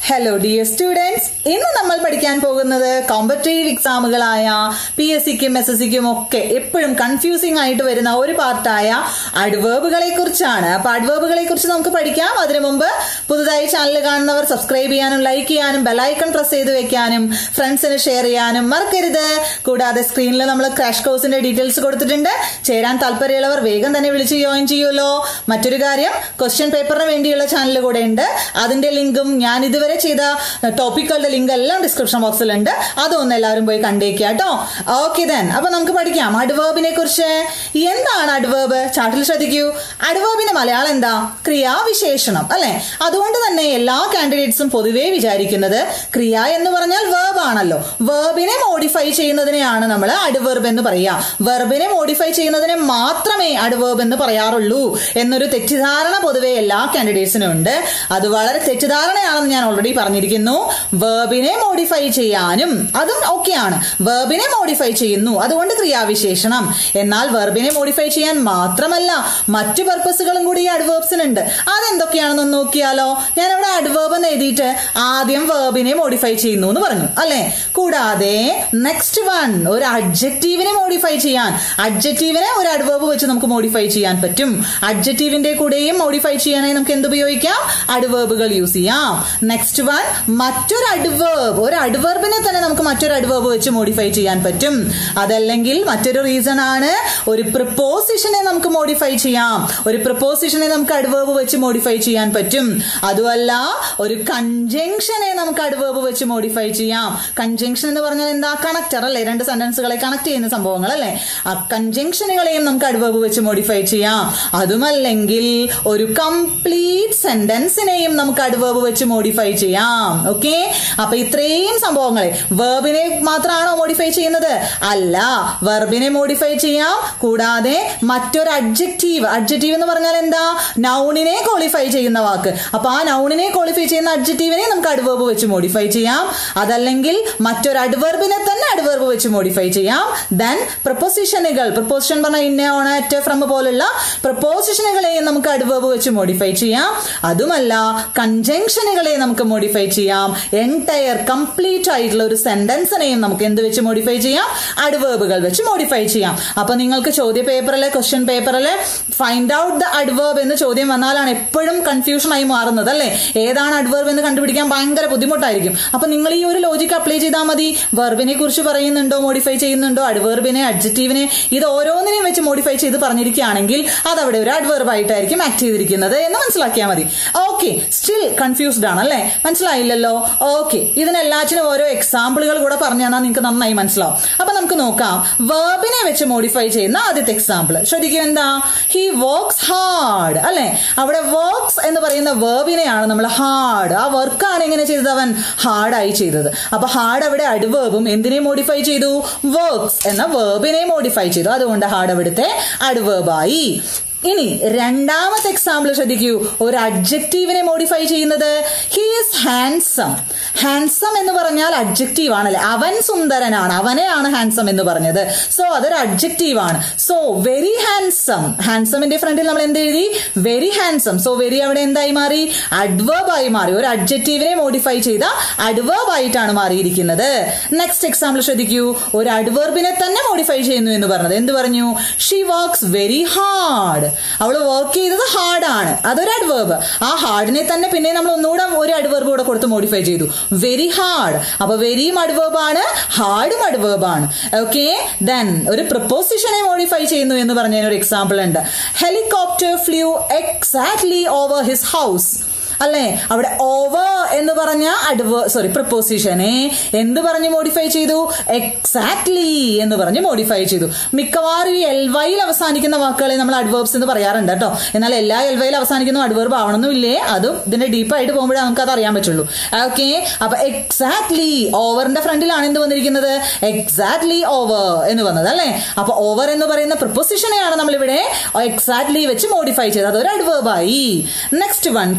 hello dear students ഇന്ന് നമ്മൾ പഠിക്കാൻ പോകുന്നത് കോമ്പറ്റേറ്റീവ് എക്സാമുകളായ പി എസ് സിക്കും എസ് എസ് സിക്കും ഒക്കെ എപ്പോഴും കൺഫ്യൂസിംഗ് ആയിട്ട് വരുന്ന ഒരു പാർട്ടായ അഡ്വേർബുകളെ കുറിച്ചാണ് അപ്പൊ അഡ്വേർബുകളെ കുറിച്ച് നമുക്ക് പഠിക്കാം അതിനു മുമ്പ് പുതുതായി ചാനൽ കാണുന്നവർ സബ്സ്ക്രൈബ് ചെയ്യാനും ലൈക്ക് ചെയ്യാനും ബെലൈക്കൺ പ്രസ് ചെയ്ത് വെക്കാനും ഫ്രണ്ട്സിന് ഷെയർ ചെയ്യാനും മറക്കരുത് കൂടാതെ സ്ക്രീനിൽ നമ്മൾ ക്രാഷ് കോഴ്സിന്റെ ഡീറ്റെയിൽസ് കൊടുത്തിട്ടുണ്ട് ചേരാൻ താല്പര്യമുള്ളവർ വേഗം തന്നെ വിളിച്ച് ജോയിൻ ചെയ്യുമല്ലോ മറ്റൊരു കാര്യം ക്വസ്റ്റ്യൻ പേപ്പറിന് വേണ്ടിയുള്ള ചാനൽ കൂടെ ഉണ്ട് അതിന്റെ ലിങ്കും ഞാൻ ഇതുവരെ ചെയ്ത ടോപ്പിക്കുകളുടെ ലിങ്ക് എല്ലാം ഡിസ്ക്രിപ്ഷൻ ബോക്സിലുണ്ട് അതൊന്ന് എല്ലാവരും പോയി കണ്ടേക്കുക കേട്ടോ ഓക്കെ ദെൻ അപ്പൊ നമുക്ക് പഠിക്കാം അഡ്വേർബിനെ കുറിച്ച് എന്താണ് അഡ്വേർബ് ചാർട്ടിൽ ശ്രദ്ധിക്കൂ അഡ്വേർബിന്റെ മലയാളം എന്താ ക്രിയാവിശേഷണം അല്ലെ അതുകൊണ്ട് തന്നെ എല്ലാ കാൻഡിഡേറ്റ്സും പൊതുവേ വിചാരിക്കുന്നത് ക്രിയ എന്ന് പറഞ്ഞാൽ വേർബ് ആണല്ലോ വേർബിനെ മോഡിഫൈ ചെയ്യുന്നതിനെയാണ് നമ്മൾ അഡ്വേർബ് എന്ന് പറയുക വെർബിനെ മോഡിഫൈ ചെയ്യുന്നതിനെ മാത്രമേ അഡ്വേർബ് എന്ന് പറയാറുള്ളൂ എന്നൊരു തെറ്റിദ്ധാരണ പൊതുവെ എല്ലാ കാൻഡിഡേറ്റ്സിനും ഉണ്ട് അത് വളരെ തെറ്റിദ്ധാരണയാണെന്ന് ഞാൻ ഓൾറെഡി പറഞ്ഞിരിക്കുന്നു വേർബിനെ മോഡിഫൈ ചെയ്യാനും അതും ഓക്കെയാണ് വേർബിനെ മോഡിഫൈ ചെയ്യുന്നു അതുകൊണ്ട് ക്രിയാവിശേഷണം എന്നാൽ വെർബിനെ മോഡിഫൈ ചെയ്യാൻ മാത്രമല്ല മറ്റു പർപ്പസുകളും കൂടി ഈ അഡ്വേർബ്സിനുണ്ട് അതെന്തൊക്കെയാണെന്ന് നോക്കിയാലോ ഞാൻ അവിടെ അഡ്വേർബ് എന്ന് എഴുതിയിട്ട് ആദ്യം വേർബിനെ മോഡിഫൈ ചെയ്യുന്നു എന്ന് പറഞ്ഞു അല്ലെ കൂടാതെ നെക്സ്റ്റ് വൺ ഒരു അഡ്ജക്റ്റീവിനെ മോഡിഫൈ ചെയ്യാൻ അഡ്ജക്റ്റീവിനെ ഒരു അഡ്വേർബ് വെച്ച് നമുക്ക് മോഡിഫൈ ചെയ്യാൻ പറ്റും അഡ്ജക്റ്റീവിന്റെ കൂടെയും മോഡിഫൈ ചെയ്യാനായി നമുക്ക് എന്ത് ഉപയോഗിക്കാം അഡ്വേർബുകൾ യൂസ് ചെയ്യാം നെക്സ്റ്റ് വൺ മറ്റൊരു അഡ്വേർബ് ഒരു അഡ്വേർബിനെ തന്നെ നമുക്ക് മറ്റൊരു അഡ്വേർബ് വെച്ച് മോഡിഫൈ ചെയ്യാൻ പറ്റും അതല്ലെങ്കിൽ മറ്റൊരു റീസൺ ആണ് ഒരു പ്രിപ്പോസിഷനെ നമുക്ക് മോഡിഫൈ ചെയ്യാം ഒരു പ്രിപ്പോസിഷനെ നമുക്ക് അഡ്വേർബ് വെച്ച് മോഡിഫൈ ചെയ്യാൻ പറ്റും അതുമല്ല ഒരു കൺജങ്ഷനെ നമുക്ക് അഡ്വേർബ് വെച്ച് മോഡിഫൈ ചെയ്യാം കൺജങ്ഷൻ എന്ന് പറഞ്ഞാൽ എന്താ കണക്ടർ അല്ലേ രണ്ട് സെന്റൻസുകളെ കണക്ട് ചെയ്യുന്ന സംഭവങ്ങൾ അല്ലേ ആ കൺജങ്ഷനുകളെയും നമുക്ക് അഡ്വേർബ് വെച്ച് മോഡിഫൈ ചെയ്യാം അതുമല്ലെങ്കിൽ ഒരു കംപ്ലീറ്റ് സെന്റൻസിനെയും നമുക്ക് അഡ്വേർബ് വെച്ച് മോഡിഫൈ ചെയ്യാം ഓക്കെ അപ്പൊ ഇത്രയും സംഭവങ്ങളെ വേർബിനെ മാത്രമാണോ മോഡിഫൈ ചെയ്യുന്നത് അല്ല വെർബിനെ മോഡിഫൈ ചെയ്യാം കൂടാതെ മറ്റൊരു അഡ്ജക്റ്റീവ് അഡ്ജക്റ്റീവ് എന്ന് പറഞ്ഞാൽ എന്താ നൗണിനെ ക്വാളിഫൈ ചെയ്യുന്ന വാക്ക് അപ്പൊ ആ നൗണിനെ ക്വാളിഫൈ ചെയ്യുന്ന അഡ്ജക്റ്റീവിനെ നമുക്ക് അഡ്വേർബ് വെച്ച് മോഡിഫൈ ചെയ്യാം അതല്ലെങ്കിൽ മറ്റൊരു അഡ്വേർബിനെ തന്നെ അഡ്വേർബ് വെച്ച് മോഡിഫൈ ചെയ്യാം ദെൻ പ്രപ്പോസിഷനുകൾ പ്രപ്പോസിഷൻ പറഞ്ഞ ഇന്ന ഓൺ അറ്റ് ഫ്രം പോലുള്ള പ്രപ്പോസിഷനുകളെയും നമുക്ക് അഡ്വേർബ് വെച്ച് മോഡിഫൈ ചെയ്യാം അതുമല്ല കൺജങ്ഷനുകളെ നമുക്ക് മോഡിഫൈ ചെയ്യാം എൻടയർ കംപ്ലീറ്റ് ആയിട്ടുള്ള ഒരു സെന്റൻസിനെയും നമുക്ക് എന്ത് വെച്ച് മോഡിഫൈ ചെയ്യാം അഡ്വേർബുകൾ വെച്ച് മോഡിഫൈ ചെയ്യാം അപ്പൊ നിങ്ങൾക്ക് ചോദ്യ പേപ്പറിലെ ക്വസ്റ്റ്യൻ പേപ്പറിലെ ഫൈൻഡ് ഔട്ട് ദ അഡ്വേർബ് എന്ന് ചോദ്യം വന്നാലാണ് എപ്പോഴും കൺഫ്യൂഷൻ ആയി മാറുന്നത് അല്ലേ ഏതാണ് അഡ്വേർബ് എന്ന് കണ്ടുപിടിക്കാൻ ഭയങ്കര ബുദ്ധിമുട്ടായിരിക്കും അപ്പൊ നിങ്ങൾ ഈ ഒരു ലോജിക്ക് അപ്ലൈ ചെയ്താൽ മതി വെർബിനെ കുറിച്ച് പറയുന്നുണ്ടോ മോഡിഫൈ ചെയ്യുന്നുണ്ടോ അഡ്വേർബിനെ അഡ്ജക്റ്റീവിനെ ഇത് ഓരോന്നിനെയും വെച്ച് മോഡിഫൈ ചെയ്ത് പറഞ്ഞിരിക്കുകയാണെങ്കിൽ അത് അവിടെ ഒരു അഡ്വേർബ് ആയിട്ടായിരിക്കും ആക്ട് ചെയ്തിരിക്കുന്നത് എന്ന് മനസ്സിലാക്കിയാൽ മതി ഓക്കെ സ്റ്റിൽ കൺഫ്യൂസ്ഡ് ആണ് അല്ലേ മനസ്സിലായില്ലല്ലോ ഓക്കെ ഇതിനെല്ലാറ്റിനും ഓരോ എക്സാമ്പിളുകൾ കൂടെ പറഞ്ഞു തന്നാൽ നിങ്ങൾക്ക് നന്നായി മനസ്സിലാവും അപ്പൊ നമുക്ക് നോക്കാം വേർബിനെ വെച്ച് മോഡിഫൈ ചെയ്യുന്ന ആദ്യത്തെ എക്സാമ്പിൾ ശ്രദ്ധിക്കും എന്താ ഹി വർക്ക്സ് ഹാർഡ് അല്ലെ അവിടെ വർക്ക്സ് എന്ന് പറയുന്ന വേർബിനെയാണ് നമ്മൾ ഹാർഡ് ആ വർക്കാണ് എങ്ങനെ ചെയ്തത് അവൻ ഹാർഡായി ചെയ്തത് അപ്പൊ ഹാർഡ് അവിടെ അഡ്വേർബും എന്തിനെ മോഡിഫൈ ചെയ്തു വർക്ക്സ് എന്ന വേർബിനെ മോഡിഫൈ ചെയ്തു അതുകൊണ്ട് ഹാർഡ് അവിടുത്തെ അഡ്വേർബായി ഇനി രണ്ടാമത്തെ എക്സാമ്പിൾ ശ്രദ്ധിക്കൂ ഒരു അഡ്ജക്റ്റീവിനെ മോഡിഫൈ ചെയ്യുന്നത് ഹി ഈസ് ഹാൻസം ഹാൻസം എന്ന് പറഞ്ഞാൽ അഡ്ജക്റ്റീവ് ആണല്ലേ അവൻ സുന്ദരനാണ് അവനെയാണ് ഹാൻസം എന്ന് പറഞ്ഞത് സോ അതൊരു അഡ്ജക്റ്റീവ് ആണ് സോ വെരി ഹാൻസം ഹാൻസമിന്റെ ഫ്രണ്ടിൽ നമ്മൾ എന്ത് എഴുതി വെരി ഹാൻസം സോ വെരി അവിടെ എന്തായി മാറി അഡ്വേർബ് ആയി മാറി ഒരു അഡ്ജക്റ്റീവിനെ മോഡിഫൈ ചെയ്ത അഡ്വേർബ് ആയിട്ടാണ് മാറിയിരിക്കുന്നത് നെക്സ്റ്റ് എക്സാമ്പിൾ ശ്രദ്ധിക്കൂ ഒരു അഡ്വേർബിനെ തന്നെ മോഡിഫൈ ചെയ്യുന്നു എന്ന് പറഞ്ഞത് എന്ത് പറഞ്ഞു ഷീ വർക്ക്സ് വെരി ഹാർഡ് അവൾ വർക്ക് ചെയ്തത് ഹാർഡാണ് അതൊരു അഡ്വേർബ് ആ ഹാർഡിനെ തന്നെ പിന്നെ നമ്മൾ ഒന്നുകൂടെ ഒരു അഡ്വേർബ് കൂടെ കൊടുത്ത് മോഡിഫൈ ചെയ്തു വെരി ഹാർഡ് അപ്പൊ വെരിയും അഡ്വേർബ് ആണ് ഹാർഡും അഡ്വേർബ് ആണ് ഓക്കെ ദെൻ ഒരു പ്രപ്പോസിഷനെ മോഡിഫൈ ചെയ്യുന്നു എന്ന് പറഞ്ഞതിന് ഒരു എക്സാമ്പിൾ ഉണ്ട് helicopter flew exactly over his house അല്ലെ അവിടെ ഓവർ എന്ന് പറഞ്ഞ അഡ്വ സോറി പ്രപ്പോസിഷനെ എന്ത് പറഞ്ഞ് മോഡിഫൈ ചെയ്തു എക്സാക്ട്ലി എന്ന് പറഞ്ഞ് മോഡിഫൈ ചെയ്തു മിക്കവാറും ഈ എൽവൈയിൽ അവസാനിക്കുന്ന വാക്കുകളെ നമ്മൾ അഡ്വേർബ്സ് എന്ന് പറയാറുണ്ട് കേട്ടോ എന്നാൽ എല്ലാ എൽവൈയിൽ അവസാനിക്കുന്ന അഡ്വേർബ് ആവണമെന്നില്ലേ അതും ഇതിന്റെ ഡീപ്പായിട്ട് പോകുമ്പോഴേ നമുക്ക് അത് അറിയാൻ പറ്റുള്ളൂ ഓക്കെ അപ്പൊ എക്സാക്ട്ലി ഓവറിന്റെ ഫ്രണ്ടിലാണ് എന്ത് വന്നിരിക്കുന്നത് എക്സാക്ട്ലി ഓവർ എന്ന് വന്നത് അല്ലെ അപ്പൊ ഓവർ എന്ന് പറയുന്ന പ്രപ്പോസിഷനെയാണ് നമ്മൾ ഇവിടെ എക്സാക്ട്ലി വെച്ച് മോഡിഫൈ ചെയ്തത് അതൊരു അഡ്വേർബായി നെക്സ്റ്റ് വൺ കൺചേ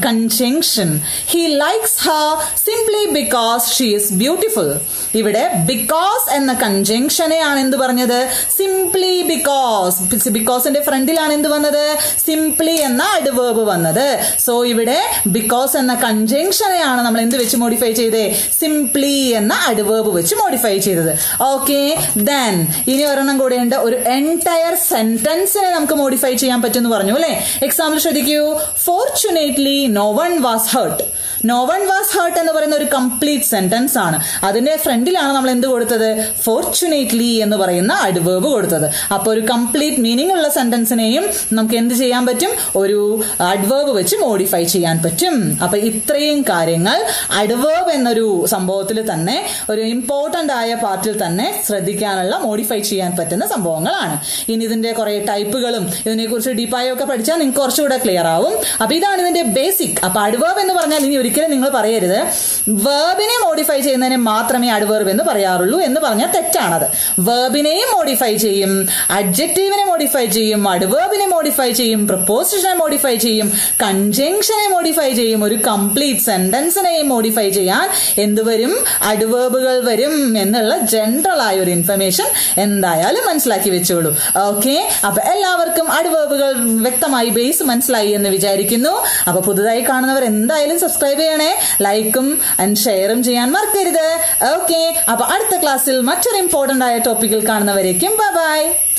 conjunction he likes her simply because she is beautiful ഇവിടെ ബിക്കോസ് എന്ന കൺജങ്ഷനെയാണ് എന്ത് പറഞ്ഞത് സിംപ്ലി ബിക്കോസ് ബിക്കോസിന്റെ ഫ്രണ്ടിലാണ് എന്ത് വന്നത് സിംപ്ലി എന്ന അഡ്വേർബ് വന്നത് സോ ഇവിടെ ബിക്കോസ് എന്ന കൺജങ്ഷനെയാണ് നമ്മൾ എന്ത് വെച്ച് മോഡിഫൈ ചെയ്തേ സിംപ്ലി എന്ന അഡ്വേർബ് വെച്ച് മോഡിഫൈ ചെയ്തത് ഓക്കെ ദെൻ ഇനി ഒരെണ്ണം കൂടെയുണ്ട് ഒരു എൻറ്റയർ സെന്റൻസിനെ നമുക്ക് മോഡിഫൈ ചെയ്യാൻ പറ്റുമെന്ന് പറഞ്ഞു അല്ലെ എക്സാമ്പിൾ ശ്രദ്ധിക്കൂ fortunately no one was hurt no one was hurt എന്ന് പറയുന്ന ഒരു കംപ്ലീറ്റ് സെന്റൻസ് ആണ് അതിന്റെ ഫ്രണ്ടിലാണ് നമ്മൾ എന്ത് കൊടുത്തത് ഫോർച്ചുനേറ്റ്ലി എന്ന് പറയുന്ന അഡ്വേർബ് കൊടുത്തത് അപ്പൊ ഒരു കംപ്ലീറ്റ് മീനിങ് ഉള്ള സെന്റൻസിനെയും നമുക്ക് എന്ത് ചെയ്യാൻ പറ്റും ഒരു അഡ്വേർബ് വെച്ച് മോഡിഫൈ ചെയ്യാൻ പറ്റും അപ്പൊ ഇത്രയും കാര്യങ്ങൾ അഡ്വേർബ് എന്നൊരു സംഭവത്തിൽ തന്നെ ഒരു ഇമ്പോർട്ടന്റ് ആയ പാർട്ടിൽ തന്നെ ശ്രദ്ധിക്കാനുള്ള മോഡിഫൈ ചെയ്യാൻ പറ്റുന്ന സംഭവങ്ങളാണ് ഇനി ഇതിന്റെ കുറെ ടൈപ്പുകളും ഇതിനെ കുറിച്ച് ഡീപ്പായോ ഒക്കെ പഠിച്ചാൽ നിങ്ങൾക്ക് കുറച്ചുകൂടെ ക്ലിയർ ആവും അപ്പൊ ഇതാണ് ഇതിന്റെ ബേസിക് അപ്പൊ അഡ്വേർബ് എന്ന് പറഞ്ഞാൽ ഇനി ഒരിക്കലും നിങ്ങൾ പറയരുത് വേർബിനെ മോഡിഫൈ ചെയ്യുന്നതിനെ മാത്രമേ അഡ്വേർബ് എന്ന് പറയാറുള്ളൂ എന്ന് പറഞ്ഞാൽ തെറ്റാണത് വേർബിനെയും മോഡിഫൈ ചെയ്യും അഡ്ജക്റ്റീവിനെ മോഡിഫൈ ചെയ്യും അഡ്വേർബിനെ മോഡിഫൈ ചെയ്യും പ്രപ്പോസിഷനെ മോഡിഫൈ ചെയ്യും കൺജങ്ഷനെ മോഡിഫൈ ചെയ്യും ഒരു കംപ്ലീറ്റ് സെന്റൻസിനെയും മോഡിഫൈ ചെയ്യാൻ എന്ത് വരും അഡ്വേർബുകൾ വരും എന്നുള്ള ജനറൽ ആയ ഒരു ഇൻഫർമേഷൻ എന്തായാലും മനസ്സിലാക്കി വെച്ചോളൂ ഓക്കെ അപ്പൊ എല്ലാവർക്കും അഡ്വേർബുകൾ വ്യക്തമായി ബേസ് മനസ്സിലായി എന്ന് വിചാരിക്കുന്നു അപ്പൊ പുതുതായി കാണുന്നവർ എന്തായാലും സബ്സ്ക്രൈബ് ചെയ്യണേ ലൈക്കും ആൻഡ് ഷെയറും ചെയ്യാൻ മറക്കരുത് ഓക്കെ അപ്പൊ അടുത്ത ക്ലാസ്സിൽ മറ്റൊരു ഇമ്പോർട്ടന്റ് ആയ ടോപ്പിക്കിൽ കാണുന്നവരേക്കും ബൈ ബൈ